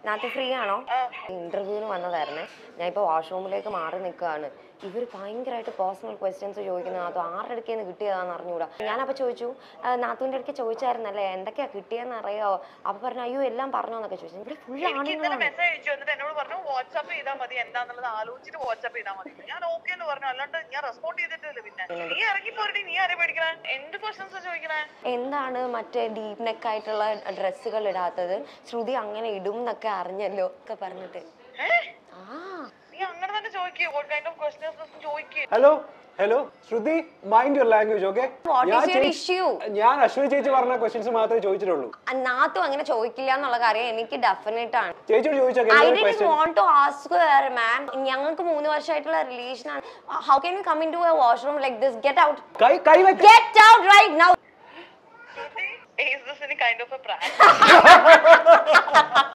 നാത്തു free ആണോ ഇന്റർവ്യൂവിന് വന്നതായിരുന്നേ ഞാൻ ഇപ്പോൾ വാഷ്റൂമിലേക്ക് മാറി നിൽക്കുകയാണ് ഇവർ ഭയങ്കരമായിട്ട് പേഴ്സണൽ ക്വസ്റ്റ്യൻസ് ചോദിക്കുന്നത് നാത്തു ആരുടെ അടുക്കേന്ന് കിട്ടിയതാന്ന് അറിഞ്ഞൂടാ ഞാനപ്പോൾ ചോദിച്ചു "ആ, നാത്തുവിൻ്റെ അടുക്ക് ചോദിച്ചായിരുന്നല്ലേ എന്തൊക്കെയാ കിട്ടിയെന്ന് അറിയാവോ അപ്പോൾ പറഞ്ഞു അയ്യോ എല്ലാം പറഞ്ഞോ എന്നൊക്കെ ചോദിച്ചു ഇവിടെ ഫുൾ ഇന്നലെ ആണുങ്ങളാണ് മെസ്സേജ് അയച്ചു എന്നിട്ട് എന്നോട് പറഞ്ഞു വാട്സാപ്പ് ചെയ്താൽ മതി എന്താന്നുള്ളത് ആലോചിച്ചിട്ട് വാട്സാപ്പ് ചെയ്താൽ മതി ഞാൻ ഓക്കെ എന്ന് പറഞ്ഞു അല്ലാണ്ട് ഞാൻ റെസ്പോണ്ട് ചെയ്തിട്ടില്ല പിന്നെ നീ ഇറങ്ങി പോരടി നീ ആരെ പേടിക്കണേ എന്ത് ക്വസ്റ്റ്യൻസ് ചോദിക്കണേ എന്താണ് മറ്റേ ഡീപ് നെക്ക് ആയിട്ടുള്ള ഡ്രസ്സുകൾ ഇടാത്തത് ശ്രുതി അങ്ങനെ ഇടും എന്നൊക്കെ അറിഞ്ഞല്ലോ ഒക്കെ പറഞ്ഞിട്ട് ഏ? ആ നീ അങ്ങനെ തന്നെ ചോദിക്കേ വാട്ട് കൈൻഡ് ഓഫ് ക്വസ്റ്റ്യൻസ് ചോദിക്കേ hello hello Shruti mind your language okay What is your issue? ഞാൻ അശ്വിനി ചേച്ചി പറഞ്ഞ ക്വസ്റ്റ്യൻസ് മാത്രമേ ചോദിച്ചിട്ടുള്ളൂ നാത്തും അങ്ങനെ ചോദിക്കില്ല എന്നുള്ള കാര്യം എനിക്ക് ഡെഫിനറ്റ് ആണ് ചേച്ചിയോട് ചോദിച്ചാൽ ഐ എന്താണ് did question want to ask her ma'am ഞങ്ങൾക്ക് മൂന്ന് വർഷമായിട്ടുള്ള റിലേഷൻ ആണ് how can you come into a washroom like this get out കൈ കൈ വെക്ക get out right now Is this any kind of a prank?